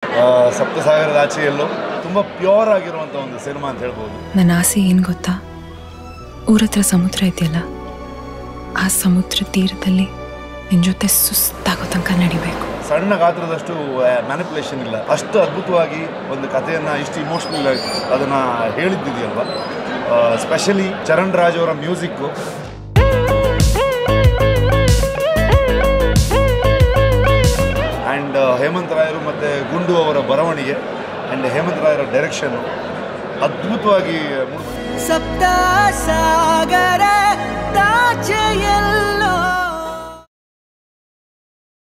ಆ, ಸಪ್ತಸಾಗರದ ಆಚೆಯಲ್ಲೂ ತುಂಬ ಪ್ಯೂರ್ ಆಗಿರುವಂಥ ಒಂದು ಸಿನಿಮಾ ಅಂತ ಹೇಳ್ಬೋದು ನನ್ನ ಆಸೆ ಏನು ಗೊತ್ತಾ ಊರ ಹತ್ರ ಸಮುದ್ರ ಇದೆಯಲ್ಲ ಆ ಸಮುದ್ರ ತೀರದಲ್ಲಿ ನಿನ್ನ ಜೊತೆ ಸುಸ್ತಾಗೋ ತನಕ ನಡಿಬೇಕು ಸಣ್ಣ ಗಾತ್ರದಷ್ಟು ಮ್ಯಾನಿಪುಲೇಷನ್ ಇಲ್ಲ ಅಷ್ಟು ಅದ್ಭುತವಾಗಿ ಒಂದು ಕಥೆಯನ್ನು ಇಷ್ಟು ಇಮೋಷ್ನಲ್ ಆಗಿ ಅದನ್ನು ಹೇಳಿದ್ದಿದೆಯಲ್ವ ಸ್ಪೆಷಲಿ ಚರಣ್ ರಾಜ್ ಅವರ ಮ್ಯೂಸಿಕ್ಕು ಆ್ಯಂಡ್ ಹೇಮಂತ್ ರಾಯರು ಮತ್ತು ಗುಂಡು ಅವರ ಬರವಣಿಗೆ ಆ್ಯಂಡ್ ಹೇಮಂತ್ ರಾಯರ ಡೈರೆಕ್ಷನ್ನು ಅದ್ಭುತವಾಗಿ ಮೂಡಿ ಸಪ್ತ ಸಾಗರ ತಾಚೆಯಲ್ಲ